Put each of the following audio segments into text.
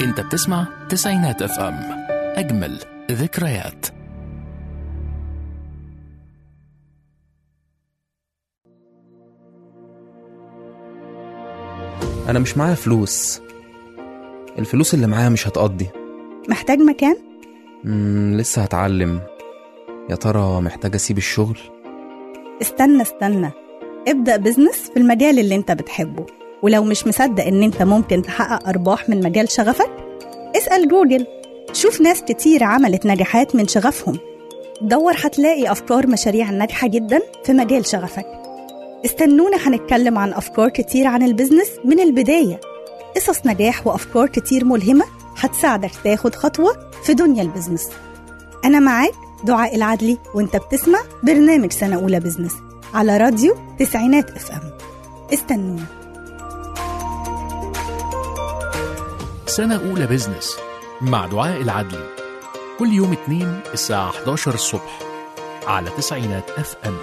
انت بتسمع تسعينات اف ام اجمل ذكريات انا مش معايا فلوس الفلوس اللي معايا مش هتقضي محتاج مكان؟ مم لسه هتعلم يا ترى محتاج اسيب الشغل استنى استنى ابدأ بزنس في المجال اللي انت بتحبه ولو مش مصدق ان انت ممكن تحقق ارباح من مجال شغفك اسأل جوجل شوف ناس كتير عملت نجاحات من شغفهم دور هتلاقي افكار مشاريع ناجحة جدا في مجال شغفك استنونا هنتكلم عن افكار كتير عن البزنس من البداية قصص نجاح وافكار كتير ملهمة هتساعدك تاخد خطوة في دنيا البزنس أنا معاك دعاء العدلي وانت بتسمع برنامج سنة أولى بزنس على راديو تسعينات اف ام استنونا سنة أولى بزنس مع دعاء العدلي كل يوم اثنين الساعة 11 الصبح على تسعينات اف ام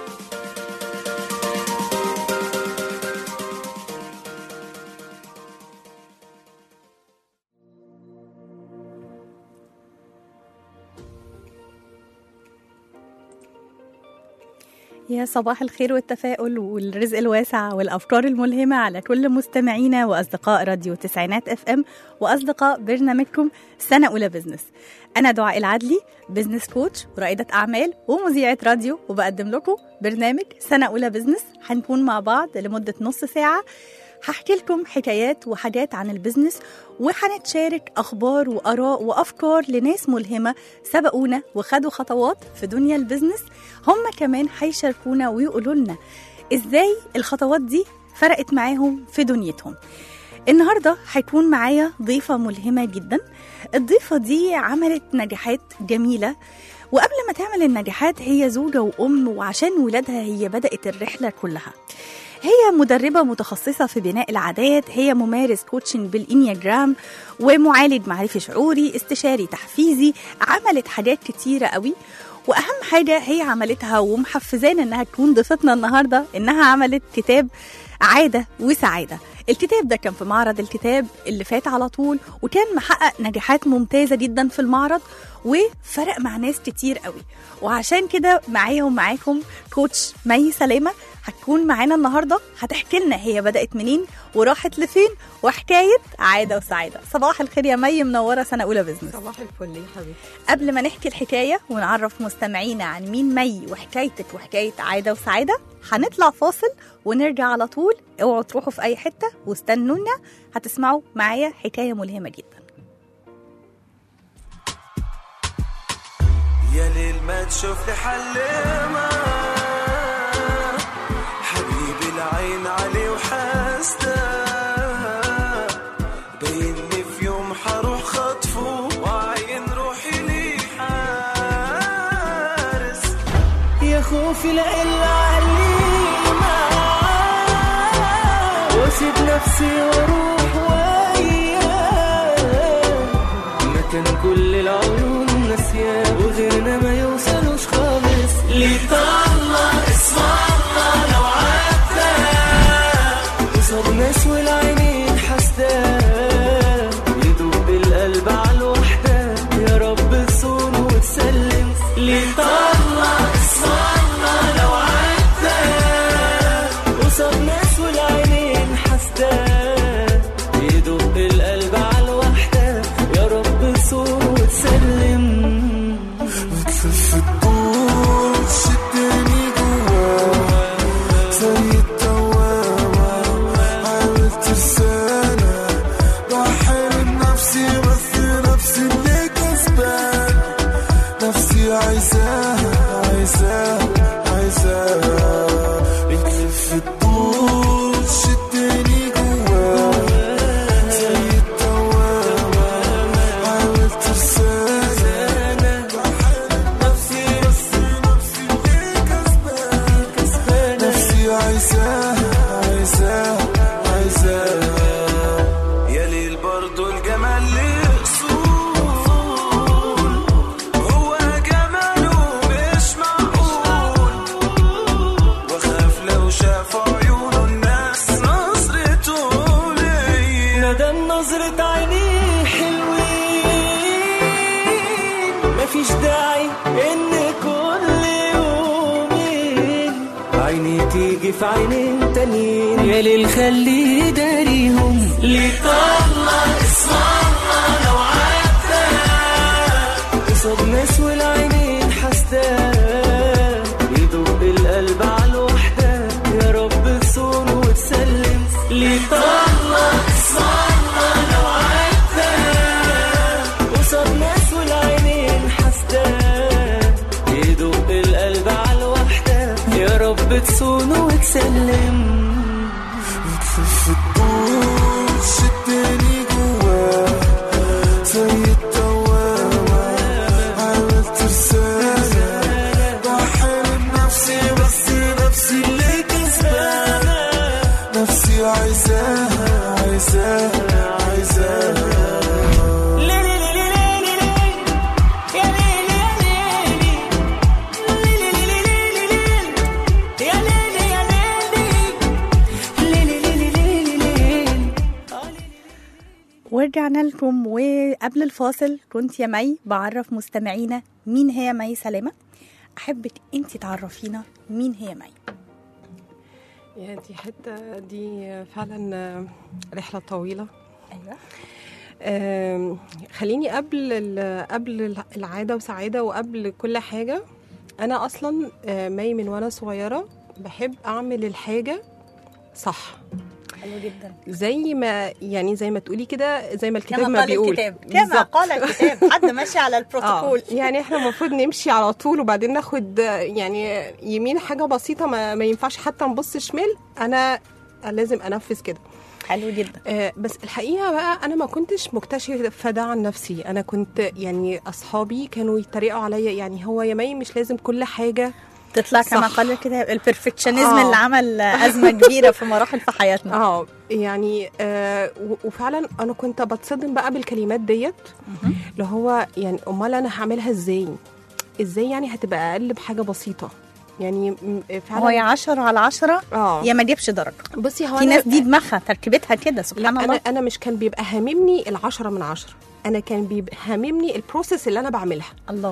يا صباح الخير والتفاؤل والرزق الواسع والأفكار الملهمة على كل مستمعينا وأصدقاء راديو تسعينات اف ام وأصدقاء برنامجكم سنة أولى بزنس أنا دعاء العدلي بزنس كوتش ورائدة أعمال ومذيعة راديو وبقدم لكم برنامج سنة أولى بزنس هنكون مع بعض لمدة نص ساعة هحكي لكم حكايات وحاجات عن البزنس وهنتشارك أخبار وآراء وأفكار لناس ملهمة سبقونا وخدوا خطوات في دنيا البزنس هم كمان هيشاركونا ويقولوا لنا إزاي الخطوات دي فرقت معاهم في دنيتهم النهاردة هيكون معايا ضيفة ملهمة جدا الضيفة دي عملت نجاحات جميلة وقبل ما تعمل النجاحات هي زوجة وأم وعشان ولادها هي بدأت الرحلة كلها هي مدربة متخصصة في بناء العادات هي ممارس كوتشنج بالإنياجرام ومعالج معرفي شعوري استشاري تحفيزي عملت حاجات كتيرة قوي واهم حاجه هي عملتها ومحفزانا انها تكون ضيفتنا النهارده انها عملت كتاب عاده وسعاده الكتاب ده كان في معرض الكتاب اللي فات على طول وكان محقق نجاحات ممتازه جدا في المعرض وفرق مع ناس كتير قوي وعشان كده معايا ومعاكم كوتش مي سلامه هتكون معانا النهارده هتحكي لنا هي بدات منين وراحت لفين وحكايه عاده وسعاده صباح الخير يا مي منوره سنه اولى بزنس صباح الفل يا حبيبي قبل ما نحكي الحكايه ونعرف مستمعينا عن مين مي وحكايتك وحكايه عاده وسعاده هنطلع فاصل ونرجع على طول اوعوا تروحوا في اي حته واستنونا هتسمعوا معايا حكايه ملهمه جدا يا ليل ما تشوف لي حلمة حبيبي العين علي وحاسده باين لي في يوم حروح خطفه وعين روحي لي حارس يا خوفي لا إلا علينا واسيب نفسي واروح وياه مكان كل العيون ناسياه وغيرنا ما يوصلوش خالص ليه طلع اسم الله لو عدى قصاد ناس والعينين حاسداه يدوب القلب على الوحدة يا رب تصون وتسلم ليه طلع اسم الله لو عدى قصاد ناس والعينين حاسداه يدوب القلب على الوحدة يا رب تصون وتسلم وتلف الطول شد ويجي في عينين تانيين يا ليل خليه داريهم ليه طلع اسم الله لو عدى قصاد ناس والعينين حسداه يدق القلب على الوحدة يا رب تصون وتسلم ليه طلع اسم الله لو عدى قصاد ناس والعينين حسداه يدق القلب على الوحدة يا رب تصون وتسلم في الطوش شدني جواه زي الدوامة عملت رسالة بحلم نفسي بس نفسي اللي كسبانة نفسي عايزاها عايزاها عايزاها ورجعنا لكم وقبل الفاصل كنت يا مي بعرف مستمعينا مين هي مي سلامة أحبك أنت تعرفينا مين هي مي يا دي حتة دي فعلا رحلة طويلة أيوة آم، خليني قبل ال- قبل العادة وسعادة وقبل كل حاجة أنا أصلا آه، مي من وأنا صغيرة بحب أعمل الحاجة صح حلو جدا زي ما يعني زي ما تقولي كده زي ما الكتاب كما ما قال بيقول الكتاب كما بالظبط. قال الكتاب حد ماشي على اه البروتوكول يعني احنا المفروض نمشي على طول وبعدين ناخد آه، يعني يمين حاجة بسيطة ما, ما ينفعش حتى نبص شمال أنا لازم أنفذ كده حلو جدا آه، بس الحقيقه بقى انا ما كنتش مكتشفه ده عن نفسي انا كنت يعني اصحابي كانوا يتريقوا عليا يعني هو يا مي مش لازم كل حاجه تطلع كما صح. قال الكتاب البرفكشنزم آه. اللي عمل أزمة كبيرة في مراحل في حياتنا اه يعني آه و- وفعلا انا كنت بتصدم بقى بالكلمات ديت اللي هو يعني امال انا هعملها ازاي ازاي يعني هتبقى اقل بحاجه بسيطه يعني م- فعلا هو يا عشرة على عشرة اه يا ما جيبش درجة بصي هو في أنا- ناس دي دماغها تركيبتها كده لا سبحان انا الله انا مش كان بيبقى هاممني العشرة من عشرة انا كان بيبقى هاممني البروسيس اللي انا بعملها الله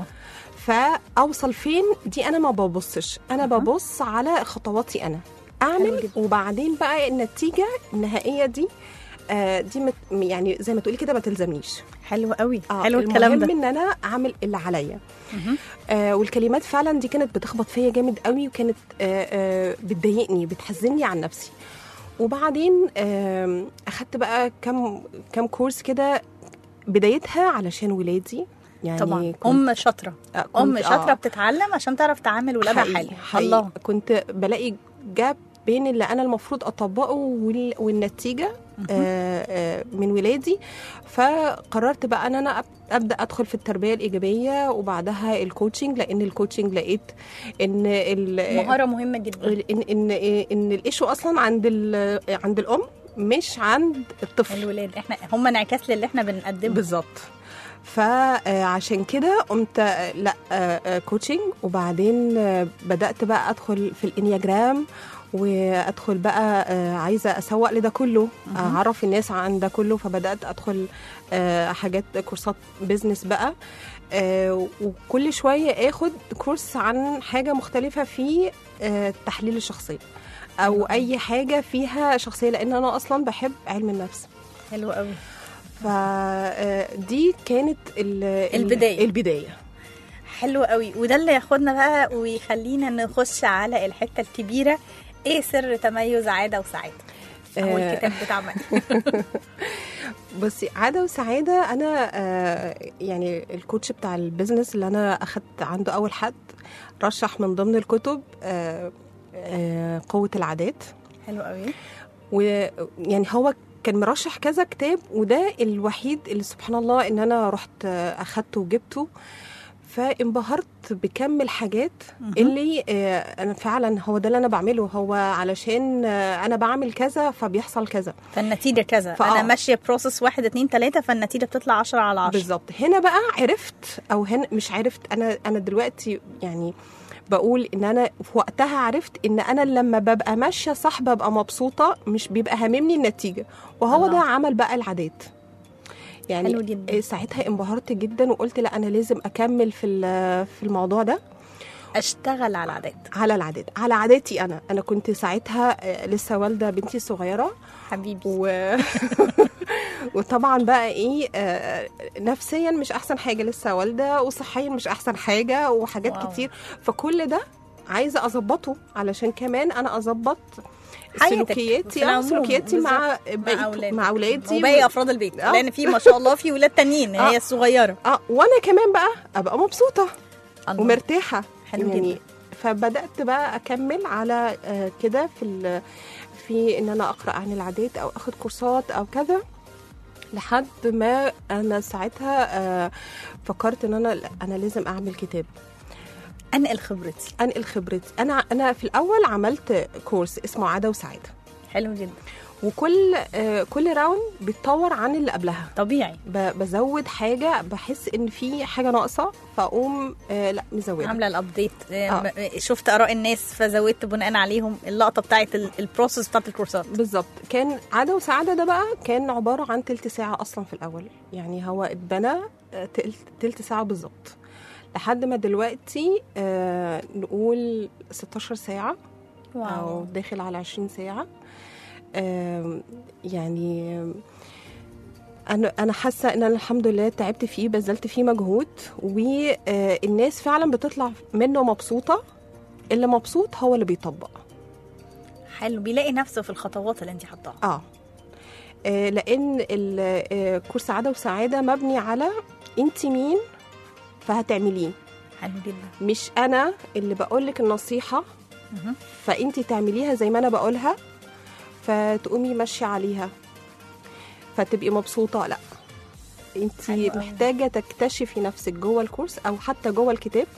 فاوصل فين دي انا ما ببصش انا ببص على خطواتي انا حلو اعمل جدا. وبعدين بقى النتيجه النهائيه دي آه دي مت يعني زي ما تقولي كده ما تلزمنيش حلو قوي آه حلو الكلام المهم ده ان انا اعمل اللي عليا آه والكلمات فعلا دي كانت بتخبط فيا جامد قوي وكانت آه آه بتضايقني بتحزني عن نفسي وبعدين آه اخدت بقى كم كم كورس كده بدايتها علشان ولادي يعني طبعا كنت- ام شاطره آه، كنت- ام شاطره آه. بتتعلم عشان تعرف تعامل ولادها حقيقي- حلو حقيقي. الله كنت بلاقي جاب بين اللي انا المفروض اطبقه وال- والنتيجه آه، آه، من ولادي فقررت بقى ان انا أب- ابدا ادخل في التربيه الايجابيه وبعدها الكوتشنج لان الكوتشنج لقيت ان ال- مهاره مهمه جدا ان ان ان الايشو اصلا عند ال- عند الام مش عند الطفل الولاد احنا هم انعكاس للي احنا بنقدمه بالظبط فعشان كده قمت آه، لا آه، آه، كوتشنج وبعدين آه، بدات بقى ادخل في الانياجرام وادخل بقى آه، عايزه اسوق لده كله اعرف الناس عن ده كله فبدات ادخل آه، حاجات كورسات بيزنس بقى آه، وكل شويه اخد كورس عن حاجه مختلفه في آه، تحليل الشخصيه او اي حاجه فيها شخصيه لان انا اصلا بحب علم النفس حلو قوي فدي كانت ال- ال- البداية. البدايه حلو قوي وده اللي ياخدنا بقى ويخلينا نخش على الحته الكبيره ايه سر تميز عاده وسعاده هو آه. الكتاب بتاع مي. بصي عاده وسعاده انا آه، يعني الكوتش بتاع البيزنس اللي انا اخدت عنده اول حد رشح من ضمن الكتب آه، آه، قوه العادات حلو قوي ويعني هو كان مرشح كذا كتاب وده الوحيد اللي سبحان الله ان انا رحت آه، اخدته وجبته فانبهرت بكم الحاجات اللي آه، انا فعلا هو ده اللي انا بعمله هو علشان آه، انا بعمل كذا فبيحصل كذا فالنتيجه كذا فآه. انا ماشيه بروسس واحد اتنين تلاته فالنتيجه بتطلع 10 على 10 بالظبط هنا بقى عرفت او هنا مش عرفت انا انا دلوقتي يعني بقول ان انا في وقتها عرفت ان انا لما ببقى ماشيه صح ببقى مبسوطه مش بيبقى هاممني النتيجه وهو الله. ده عمل بقى العادات يعني حلو جدا. ساعتها انبهرت جدا وقلت لا انا لازم اكمل في ال- في الموضوع ده اشتغل على العادات على العادات على عاداتي انا انا كنت ساعتها آه، لسه والده بنتي الصغيره حبيبي و... وطبعا بقى ايه آه، نفسيا مش احسن حاجه لسه والده وصحيا مش احسن حاجه وحاجات واو. واو. كتير فكل ده عايزه اظبطه علشان كمان انا اظبط حياتك في سلوكياتي اه العموم، سلوكياتي مع مع بقيت- اولادك مع اولادي وباقي افراد البيت آه. لان في ما شاء الله في ولاد تانيين آه. هي الصغيره اه وانا كمان بقى ابقى مبسوطه الله. ومرتاحه حلو يعني جدا. فبدات بقى اكمل على آه، كده في ال- في ان انا اقرا عن العادات او اخد كورسات او كذا لحد ما انا ساعتها آه، فكرت ان انا لا، انا لازم اعمل كتاب انقل خبرتي انقل خبرتي انا انا في الاول عملت كورس اسمه عاده وسعاده حلو جدا وكل آه، كل راوند بيتطور عن اللي قبلها طبيعي ب- بزود حاجه بحس ان في حاجه ناقصه فاقوم آه، لا مزوده عامله الابديت آه. شفت اراء الناس فزودت بناء عليهم اللقطه بتاعت ال- البروسيس بتاعت الكورسات بالظبط كان عادة وسعادة ده بقى كان عبارة عن تلت ساعة أصلا في الأول يعني هو اتبنى آه، تلت, تلت ساعة بالظبط لحد ما دلوقتي آه نقول 16 ساعة أو واو داخل على 20 ساعة آه يعني أنا أنا حاسة إن أنا الحمد لله تعبت فيه بذلت فيه مجهود والناس فعلا بتطلع منه مبسوطة اللي مبسوط هو اللي بيطبق حلو بيلاقي نفسه في الخطوات اللي انت حطاها اه آه، لان ال- آه، كورس عاده وسعاده مبني على انت مين فهتعمليه حلو جدا مش انا اللي بقول لك النصيحه مهم. فانت تعمليها زي ما انا بقولها فتقومي ماشيه عليها فتبقي مبسوطه لا انت حلو أوي. محتاجه تكتشفي نفسك جوه الكورس او حتى جوه الكتاب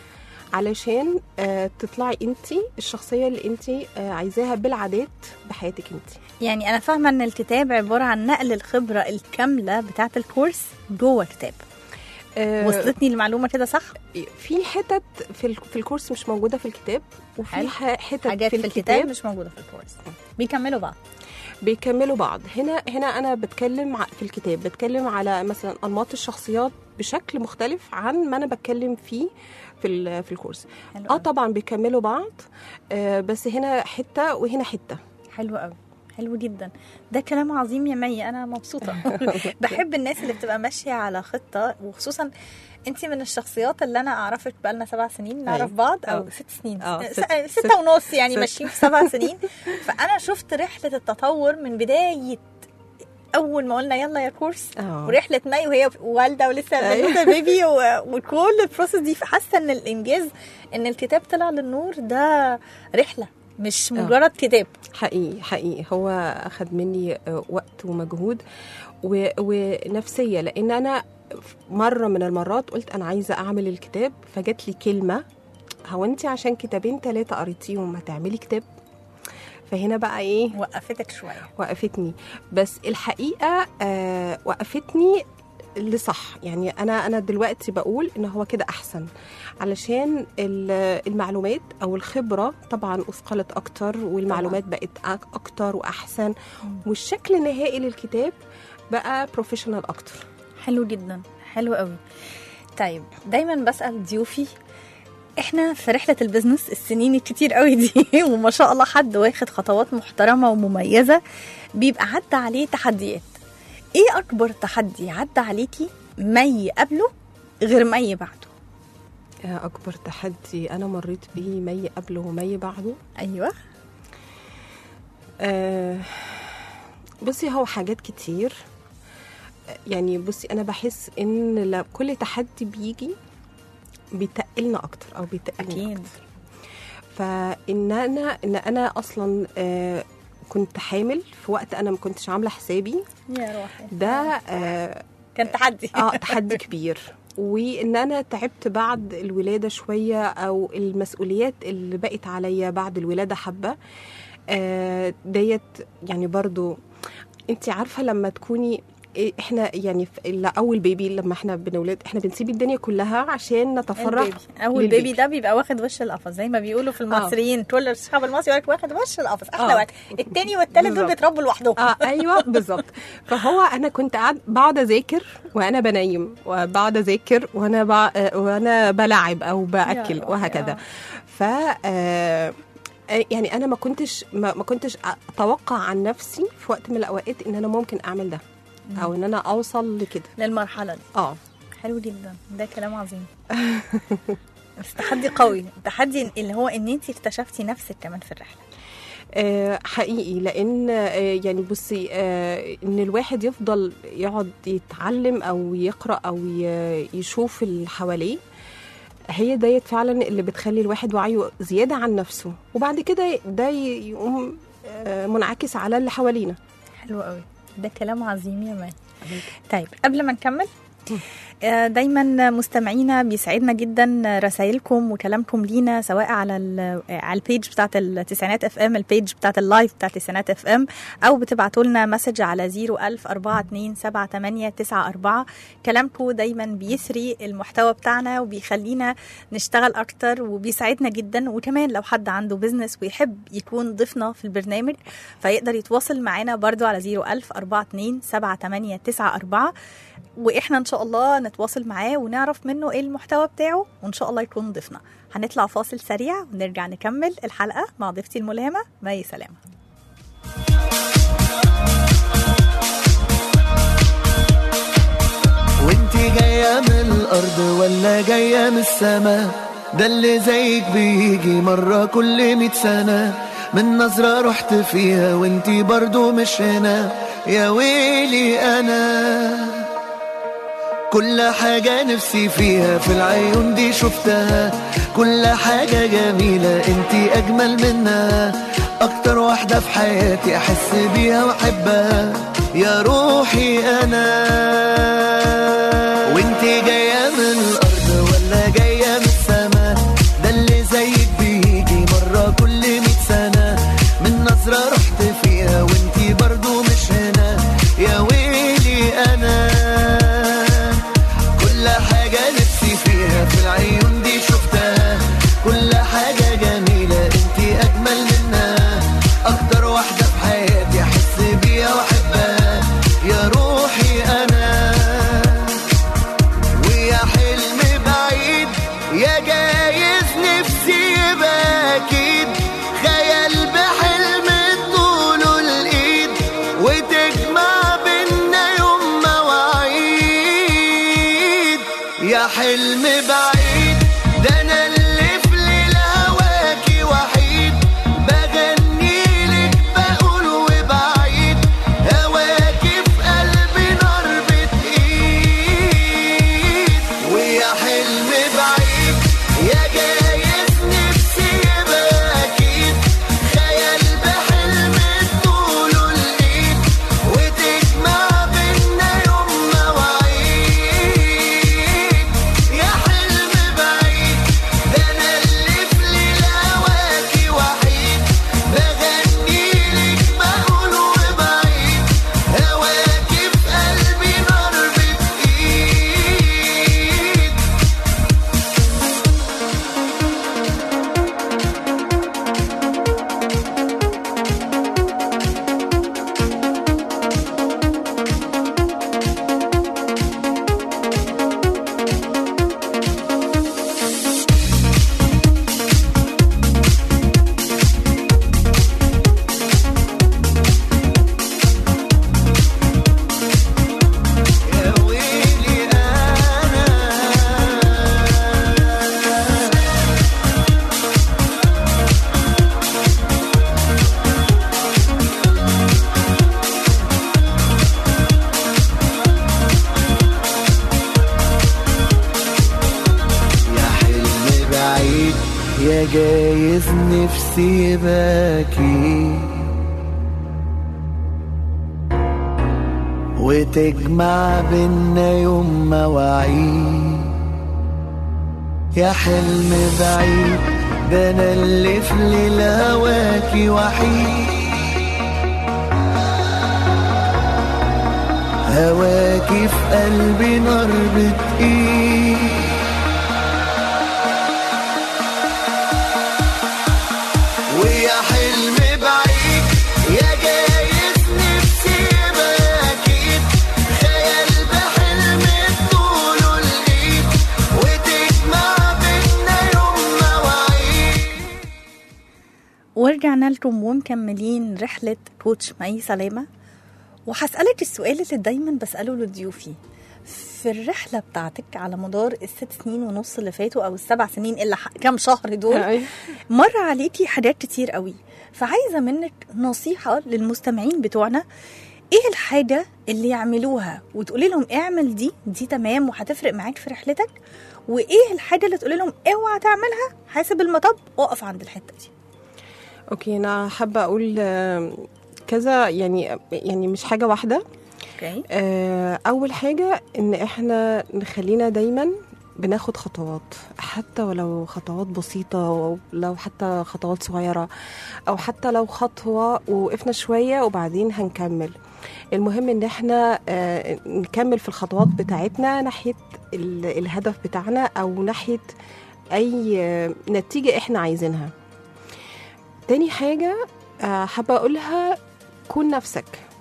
علشان آه، تطلعي انت الشخصيه اللي انت آه، عايزاها بالعادات بحياتك انت يعني انا فاهمه ان الكتاب عباره عن نقل الخبره الكامله بتاعت الكورس جوه كتاب آه، وصلتني المعلومه كده صح في حتت في ال- في الكورس مش موجوده في الكتاب وفي حلو. ح- حتت حاجات في في الكتاب الكتاب مش موجوده في الكورس بيكملوا بعض بيكملوا بعض هنا هنا انا بتكلم ع- في الكتاب بتكلم على مثلا انماط الشخصيات بشكل مختلف عن ما انا بتكلم فيه في ال- في الكورس حلو اه أوي. طبعا بيكملوا بعض آه بس هنا حته وهنا حته حلو قوي حلو جدا ده كلام عظيم يا مي انا مبسوطه بحب الناس اللي بتبقى ماشيه على خطه وخصوصا انت من الشخصيات اللي انا اعرفك بقالنا سبع سنين نعرف أيوة. بعض او آه. ست سنين آه، س- ست- ستة ونص يعني ست. ماشيين في سبع سنين فانا شفت رحله التطور من بدايه اول ما قلنا يلا يا كورس اه ورحله مي وهي والده ولسه أيوة. بنوته بيبي و- وكل البروسيس دي فحاسه ان الانجاز ان الكتاب طلع للنور ده رحله مش آه. مجرد كتاب حقيقي حقيقي هو اخذ مني آه، وقت ومجهود و- ونفسيه لان انا مره من المرات قلت انا عايزه اعمل الكتاب فجات لي كلمه هو انت عشان كتابين ثلاثه قريتيهم هتعملي كتاب فهنا بقى ايه وقفتك شويه وقفتني بس الحقيقه آه وقفتني لصح يعني انا انا دلوقتي بقول ان هو كده احسن علشان ال- المعلومات او الخبره طبعا اثقلت اكتر والمعلومات بقت أك- اكتر واحسن والشكل النهائي للكتاب بقى بروفيشنال اكتر حلو جدا حلو قوي طيب دايما بسال ضيوفي احنا في رحله البيزنس السنين الكتير قوي دي وما شاء الله حد واخد خطوات محترمه ومميزه بيبقى عدى عليه تحديات ايه اكبر تحدي عدى عليكي مي قبله غير مي بعده آه، اكبر تحدي انا مريت بيه مي قبله ومي بعده ايوه آه، بصي هو حاجات كتير آه، يعني بصي انا بحس ان ل- كل تحدي بيجي بيتقلنا اكتر او بيتقلني اكيد اكتر فان انا ان انا اصلا آه، كنت حامل في وقت انا ما كنتش عامله حسابي يا روحي ده آه، كان تحدي اه تحدي كبير وان انا تعبت بعد الولاده شويه او المسؤوليات اللي بقت عليا بعد الولاده حبه آه ديت يعني برضو انت عارفه لما تكوني إيه، احنا يعني في ال- اول بيبي لما احنا بنولد احنا بنسيب الدنيا كلها عشان نتفرغ البيبي اول للبيبي. بيبي ده بيبقى واخد وش القفص زي ما بيقولوا في المصريين كل الصحاب المصري يقول لك واخد وش القفص احلى آه. وقت التاني والتالت دول بالظبط. بيتربوا لوحدهم اه ايوه بالظبط فهو انا كنت قاعد بقعد اذاكر وانا بنيم وبقعد اذاكر وانا بع... آه، وانا بلعب او باكل يا وهكذا آه. ف آه، آه، يعني انا ما كنتش ما, ما كنتش اتوقع عن نفسي في وقت من الاوقات ان انا ممكن اعمل ده او ان انا اوصل لكده للمرحله دي اه حلو جدا ده كلام عظيم بس تحدي قوي تحدي اللي هو ان انت اكتشفتي نفسك كمان في الرحله آه، حقيقي لان آه، يعني بصي آه، ان الواحد يفضل يقعد يتعلم او يقرا او ي- يشوف اللي حواليه هي ديت فعلا اللي بتخلي الواحد وعيه زياده عن نفسه وبعد كده ده ي- يقوم آه، منعكس على اللي حوالينا حلو قوي ده كلام عظيم يا مان طيب قبل ما نكمل آه، دايما مستمعينا بيسعدنا جدا رسائلكم وكلامكم لينا سواء على ال- على البيج بتاعت التسعينات اف ام البيج بتاعت اللايف بتاعت التسعينات اف ام او بتبعتوا لنا مسج على 010427894 كلامكم دايما بيسري المحتوى بتاعنا وبيخلينا نشتغل اكتر وبيساعدنا جدا وكمان لو حد عنده بزنس ويحب يكون ضيفنا في البرنامج فيقدر يتواصل معانا برضو على 010427894 واحنا ان شاء الله نتواصل معاه ونعرف منه ايه المحتوى بتاعه وان شاء الله يكون ضيفنا هنطلع فاصل سريع ونرجع نكمل الحلقه مع ضيفتي الملهمه مي سلامه وانتي جاية من الأرض ولا جاية من السما ده اللي زيك بيجي مرة كل مية سنة من نظرة رحت فيها وانتي برضو مش هنا يا ويلي أنا كل حاجة نفسي فيها في العيون دي شفتها كل حاجة جميلة انتي أجمل منها أكتر واحدة في حياتي أحس بيها وأحبها يا روحي أنا وانتي جاية من الأرض ولا جاية من السما ده اللي زيك بيجي مرة كل مية سنة من نظرة رحت فيها وانتي برضو مش هنا يا ويلي أنا كل حاجة نفسي فيها في العيون دي شفتها كل حاجة جميلة انتي أجمل منها أكتر واحدة في حياتي أحس بيها وأحبها يا روحي أنا ويا حلم بعيد يا جايز نفسي يبقى أكيد خيال بحلم طوله الإيد وتجمع بينا يوم مواعيد يا حلم بعيد ده أنا اللي في ليل هواكي وحيد بغني لك بقول وبعيد هواكي في قلبي نار بتقيد ويا حلم بعيد يا جايز نفسي يبقى أكيد خيال بحلم طوله الإيد وتجمع بينا يوم مواعيد يا حلم بعيد ده أنا اللي في ليل هواكي وحيد بغني لك بقول وبعيد هواكي في قلبي نار بتقيد يا ويلي أنا يا حلم بعيد يا جايز نفسي يباكي وتجمع بينا يوم مواعيد يا حلم بعيد ده انا اللي في ليل هواكي وحيد هواكي في قلبي نار بتقيل ويا حلم بعيد يا جايز نفسي يبقى اكيد خيال بحلم طوله الايد وتجمع بينا يوم مواعيد ورجعنا لكم ومكملين رحلة كوتش مي سلامة وهسألك السؤال اللي دايما بسأله لضيوفي في الرحلة بتاعتك على مدار الست سنين ونص اللي فاتوا أو السبع سنين اللي ح- كام شهر دول أيوة. مر عليكي حاجات كتير قوي فعايزة منك نصيحة للمستمعين بتوعنا ايه الحاجة اللي يعملوها وتقولي لهم اعمل دي دي تمام وهتفرق معاك في رحلتك وايه الحاجة اللي تقولي لهم اوعى تعملها حاسب المطب اقف عند الحتة دي اوكي انا حابه اقول آه، كذا يعني يعني مش حاجه واحده اوكي آه، اول حاجه ان احنا نخلينا دايما بناخد خطوات حتى ولو خطوات بسيطة أو لو حتى خطوات صغيرة أو حتى لو خطوة وقفنا شوية وبعدين هنكمل المهم إن احنا آه، نكمل في الخطوات بتاعتنا ناحية ال- الهدف بتاعنا أو ناحية أي آه، نتيجة احنا عايزينها تاني حاجة آه، حابة أقولها كون نفسك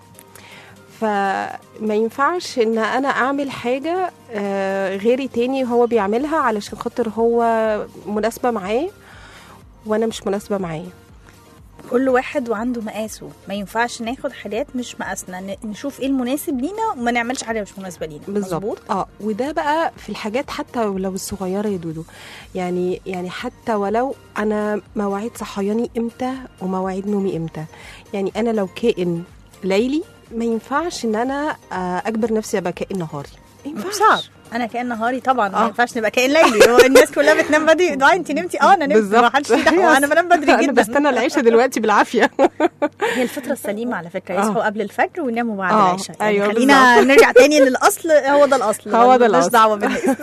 فما ينفعش ان انا اعمل حاجه آه، غيري تاني هو بيعملها علشان خاطر هو مناسبه معاه وانا مش مناسبه معاه كل واحد وعنده مقاسه ما ينفعش ناخد حاجات مش مقاسنا ن- نشوف ايه المناسب لينا وما نعملش حاجه مش مناسبه لينا مظبوط بالظبط اه وده بقى في الحاجات حتى ولو الصغيره يا دودو يعني يعني حتى ولو انا مواعيد صحياني امتى ومواعيد نومي امتى يعني انا لو كائن ليلي ما ينفعش ان انا آه، اجبر نفسي ابقى كائن نهاري ما ينفعش صعب انا كائن نهاري طبعا ما آه. ينفعش نبقى كائن ليلي هو الناس كلها بتنام بدري دعاء انت نمتي اه انا نمت ما حدش فيه دعوه انا بنام بدري انا جدا بستنى العيشه دلوقتي بالعافيه هي الفطره السليمه على فكره آه. يصحوا قبل الفجر ويناموا بعد آه، العشاء يعني أيوة خلينا نرجع تاني للاصل هو ده الاصل هو ده ملناش الأصل. دعوه بالناس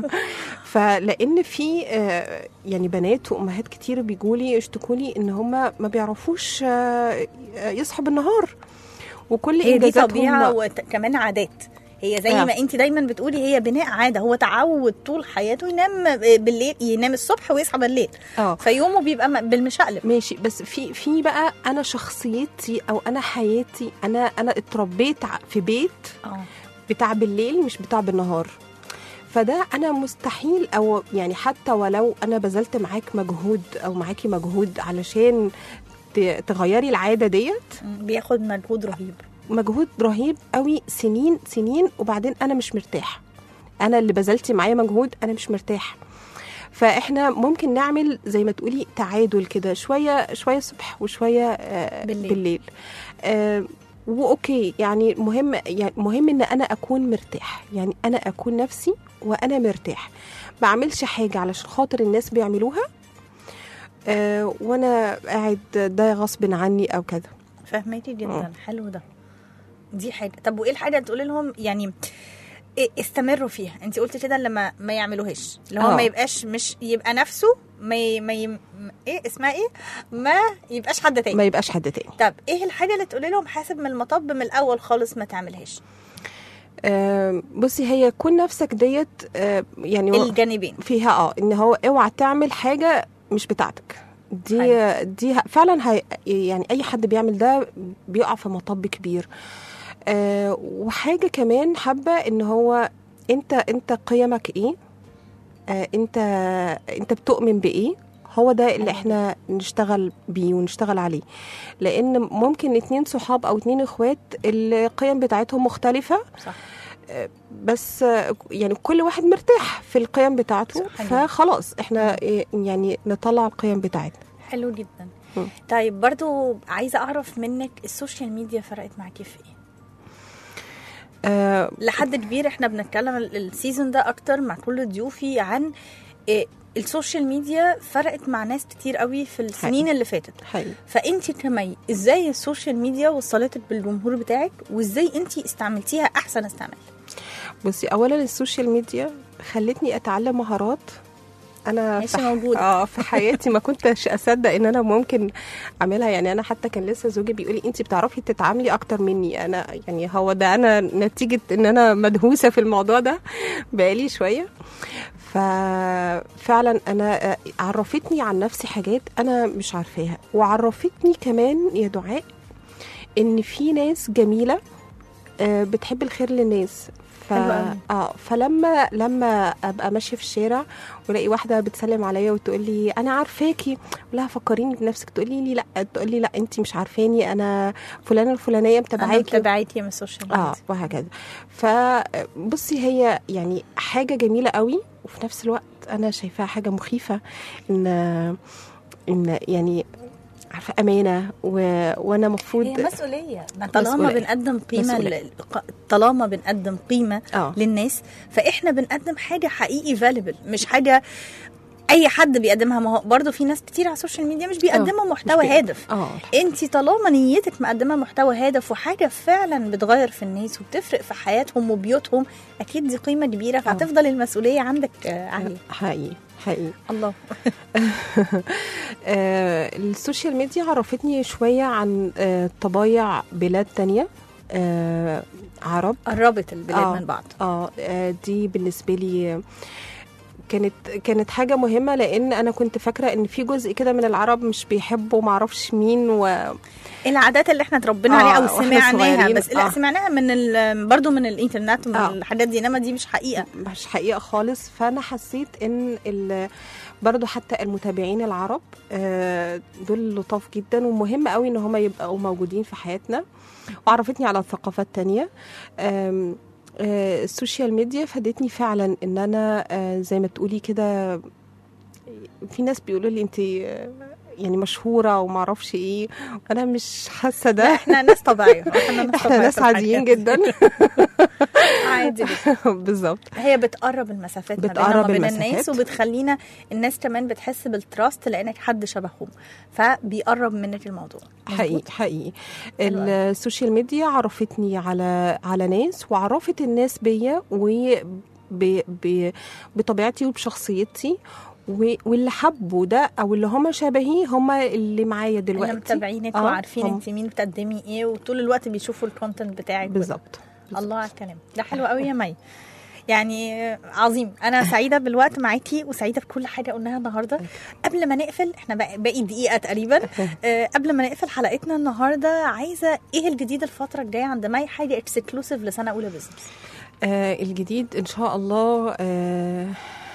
فلان في آه، يعني بنات وامهات كتير بيجوا لي يشتكوا لي ان هم ما بيعرفوش آه، يصحوا بالنهار وكل هي دي انجازاتهم طبيعه وكمان عادات هي زي آه. ما انت دايما بتقولي هي بناء عاده هو تعود طول حياته ينام بالليل ينام الصبح ويصحى بالليل اه فيومه بيبقى م- بالمشقلب ماشي بس في في بقى انا شخصيتي او انا حياتي انا انا اتربيت ع- في بيت اه بتاع بالليل مش بتاع بالنهار فده انا مستحيل او يعني حتى ولو انا بذلت معاك مجهود او معاكي مجهود علشان ت- تغيري العاده ديت بياخد مجهود رهيب مجهود رهيب قوي سنين سنين وبعدين انا مش مرتاح انا اللي بذلتي معايا مجهود انا مش مرتاح فاحنا ممكن نعمل زي ما تقولي تعادل كده شويه شويه الصبح وشويه آه بالليل. بالليل آه واوكي يعني مهم يعني مهم ان انا اكون مرتاح يعني انا اكون نفسي وانا مرتاح ما اعملش حاجه علشان خاطر الناس بيعملوها آه وانا قاعد ده غصب عني او كده فهماكي جدا آه. حلو ده دي حاجه طب وايه الحاجه اللي تقولي لهم يعني إيه استمروا فيها انت قلتي كده لما ما يعملوهاش اللي هو آه. ما يبقاش مش يبقى نفسه ما ي... ما ي... ايه اسمها ايه ما يبقاش حد تاني ما يبقاش حد تاني طب ايه الحاجه اللي تقولي لهم حاسب من المطب من الاول خالص ما تعملهاش آه، بصي هي كون نفسك ديت آه، يعني هو الجانبين فيها اه ان هو اوعى تعمل حاجه مش بتاعتك دي أيوة. دي ه- فعلا هي يعني اي حد بيعمل ده بيقع في مطب كبير آه وحاجه كمان حابه ان هو انت انت قيمك ايه آه انت انت بتؤمن بايه هو ده اللي أيوة. احنا نشتغل بيه ونشتغل عليه لان ممكن اتنين صحاب او اتنين اخوات القيم بتاعتهم مختلفه صح بس آه، يعني كل واحد مرتاح في القيم بتاعته صح، حلو. فخلاص احنا إيه، يعني نطلع القيم بتاعتنا حلو جدا مم. طيب برضو عايزه اعرف منك السوشيال ميديا فرقت معاكي في ايه آه لحد كبير احنا بنتكلم ال- السيزون ده اكتر مع كل ضيوفي عن إيه السوشيال ميديا فرقت مع ناس كتير قوي في السنين حقيقي. اللي فاتت حقيقي فانت كمي ازاي السوشيال ميديا وصلتك بالجمهور بتاعك وازاي انت استعملتيها احسن استعمال بصي اولا السوشيال ميديا خلتني اتعلم مهارات انا ماشي في ح- موجودة. اه في حياتي ما كنتش اصدق ان انا ممكن اعملها يعني انا حتى كان لسه زوجي بيقول لي انت بتعرفي تتعاملي اكتر مني انا يعني هو ده انا نتيجه ان انا مدهوسه في الموضوع ده بقالي شويه ففعلا انا آه، عرفتني عن نفسي حاجات انا مش عارفاها وعرفتني كمان يا دعاء ان في ناس جميله آه، بتحب الخير للناس ف... حلو أوي. اه فلما لما ابقى ماشيه في الشارع والاقي واحده بتسلم عليا وتقول لي انا عارفاكي لا فكريني بنفسك تقولي لي لا تقول لي لا انت مش عارفاني انا فلانه الفلانيه انا متابعاكي متابعاكي من السوشيال ميديا اه وهكذا فبصي هي يعني حاجه جميله قوي وفي نفس الوقت انا شايفاها حاجه مخيفه ان ان يعني عارفه امانه و... وانا هي مفروض مسؤوليه ما طالما مسؤولية. بنقدم قيمه مسؤولية. ل- ق- طالما بنقدم قيمه اه للناس فاحنا بنقدم حاجه حقيقي فاليبل مش حاجه اي حد بيقدمها ما هو برضه في ناس كتير على السوشيال ميديا مش بيقدموا محتوى بيقدم. هادف اه انت طالما نيتك مقدمه محتوى هادف وحاجه فعلا بتغير في الناس وبتفرق في حياتهم وبيوتهم اكيد دي قيمه كبيره فهتفضل المسؤوليه عندك آه، عاليه حقيقي حقيقي الله آه السوشيال ميديا عرفتني شويه عن آه طبايع بلاد تانية آه عرب قربت البلاد آه. من بعض اه آه، دي بالنسبه لي كانت كانت حاجه مهمه لان انا كنت فاكره ان في جزء كده من العرب مش بيحبوا معرفش مين و العادات اللي احنا اتربينا آه، عليها او واحنا سمعناها صغيرين. بس لا آه. سمعناها من ال- برضو من الانترنت ومن آه. الحاجات دي انما دي مش حقيقه مش حقيقه خالص فانا حسيت ان ال- برضو حتى المتابعين العرب آه، دول لطاف جدا ومهم قوي ان هم يبقوا موجودين في حياتنا وعرفتني على ثقافات تانية آم، آه، السوشيال ميديا فادتني فعلا ان انا آه، زي ما تقولي كده في ناس بيقولوا لي انت آه، يعني مشهوره وما اعرفش ايه انا مش حاسه لا ده احنا ناس طبيعيه احنا ناس, احنا طبيعية ناس في الحاجات عاديين دي. جدا عادي جدا بالظبط هي بتقرب المسافات ما بيننا بتقرب وما بين المسافات. الناس وبتخلينا الناس كمان بتحس بالتراست لانك حد شبههم فبيقرب منك الموضوع مظبوط؟ حقيقي حقيقي حلو أوي. السوشيال ميديا عرفتني على على ناس وعرفت الناس بيا و ب- ب- بطبيعتي وبشخصيتي و- واللي حبوا ده او اللي هم شبهي هم اللي معايا اللي دلوقتي متابعينك آه، وعارفين هم- انت مين بتقدمي ايه وطول الوقت بيشوفوا الكونتنت بتاعك بالظبط الله على الكلام ده حلو قوي يا مي يعني عظيم انا سعيده بالوقت معاكي وسعيده بكل حاجه قلناها النهارده قبل ما نقفل احنا بقى- باقي دقيقه تقريبا آه، قبل ما نقفل حلقتنا النهارده عايزه ايه الجديد الفتره الجايه عند مي حاجه اكسكلوسيف لسنه اولى بزنس آه الجديد ان شاء الله آه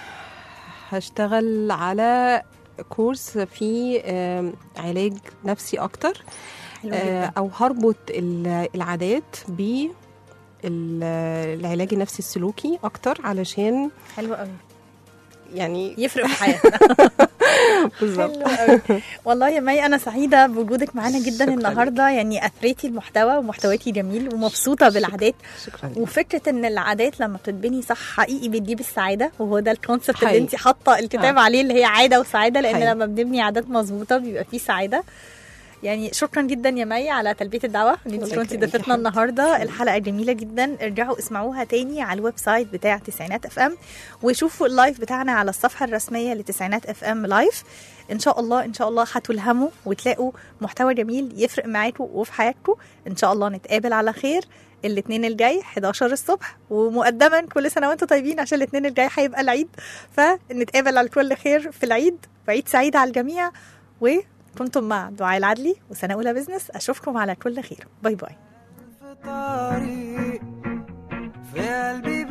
هشتغل على كورس في آه علاج نفسي اكتر حلو آه، جدا او هربط ال- العادات ب ال- العلاج النفسي السلوكي اكتر علشان حلو قوي يعني يفرق في حياتنا بالظبط حلو قوي والله يا مي انا سعيده بوجودك معانا جدا شكراً النهارده يعني اثريتي المحتوى ومحتواكي جميل ومبسوطه بالعادات شكرا لك. وفكره ان العادات لما بتتبني صح حقيقي بتجيب السعاده وهو ده الكونسبت اللي حقيقي. انت حاطه الكتاب آه. عليه اللي هي عاده وسعاده لان حقيقي. لما بنبني عادات مظبوطه بيبقى فيه سعاده يعني شكرا جدا يا مي على تلبيه الدعوه ان انت الله كنتي يكرمك يا ضيفتنا حبيبتي. النهارده الحلقه جميله جدا ارجعوا اسمعوها تاني على الويب سايت بتاع تسعينات اف ام وشوفوا اللايف بتاعنا على الصفحه الرسميه لتسعينات اف ام لايف ان شاء الله ان شاء الله هتلهموا وتلاقوا محتوى جميل يفرق معاكم وفي حياتكم ان شاء الله نتقابل على خير الاثنين الجاي 11 الصبح ومقدما كل سنه وانتم طيبين عشان الاثنين الجاي هيبقى العيد فنتقابل على كل خير في العيد وعيد سعيد على الجميع وكنتم مع دعاء العدلي وسنه اولى بزنس اشوفكم على كل خير باي باي في طريق في قلبي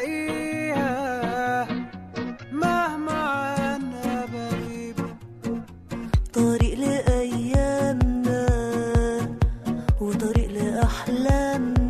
بلاقيها مهما انا بغيب طريق لأيامنا وطريق لأحلامنا